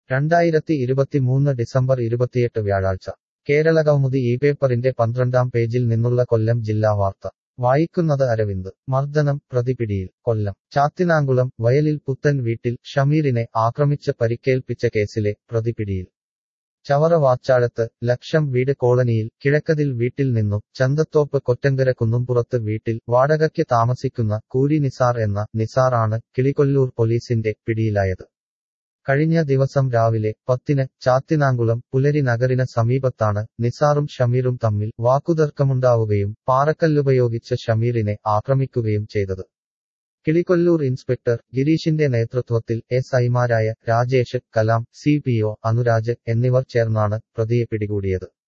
രണ്ടായിരത്തി ഇരുപത്തിമൂന്ന് ഡിസംബർ ഇരുപത്തിയെട്ട് വ്യാഴാഴ്ച കേരളകൗമുദി ഈ പേപ്പറിന്റെ പന്ത്രണ്ടാം പേജിൽ നിന്നുള്ള കൊല്ലം ജില്ലാ വാർത്ത വായിക്കുന്നത് അരവിന്ദ് മർദ്ദനം പ്രതിപിടിയിൽ കൊല്ലം ചാത്തിനാങ്കുളം വയലിൽ പുത്തൻ വീട്ടിൽ ഷമീറിനെ ആക്രമിച്ച് പരിക്കേൽപ്പിച്ച കേസിലെ പ്രതിപിടിയിൽ ചവറ വാച്ചാഴത്ത് ലക്ഷം വീട് കോളനിയിൽ കിഴക്കതിൽ വീട്ടിൽ നിന്നും ചന്തത്തോപ്പ് കൊറ്റങ്കര കുന്നുംപുറത്ത് വീട്ടിൽ വാടകയ്ക്ക് താമസിക്കുന്ന കൂരി നിസാർ എന്ന നിസാറാണ് കിളികൊല്ലൂർ പോലീസിന്റെ പിടിയിലായത് കഴിഞ്ഞ ദിവസം രാവിലെ പത്തിന് ചാത്തിനാങ്കുളം പുലരി നഗറിന് സമീപത്താണ് നിസാറും ഷമീറും തമ്മിൽ വാക്കുതർക്കമുണ്ടാവുകയും പാറക്കല്ലുപയോഗിച്ച് ഷമീറിനെ ആക്രമിക്കുകയും ചെയ്തത് കിളികൊല്ലൂർ ഇൻസ്പെക്ടർ ഗിരീഷിന്റെ നേതൃത്വത്തിൽ എസ് ഐമാരായ Rajesh Kalam C P O Anuraj എന്നിവർ ചേർന്നാണ് പ്രതിയെ പിടികൂടിയത്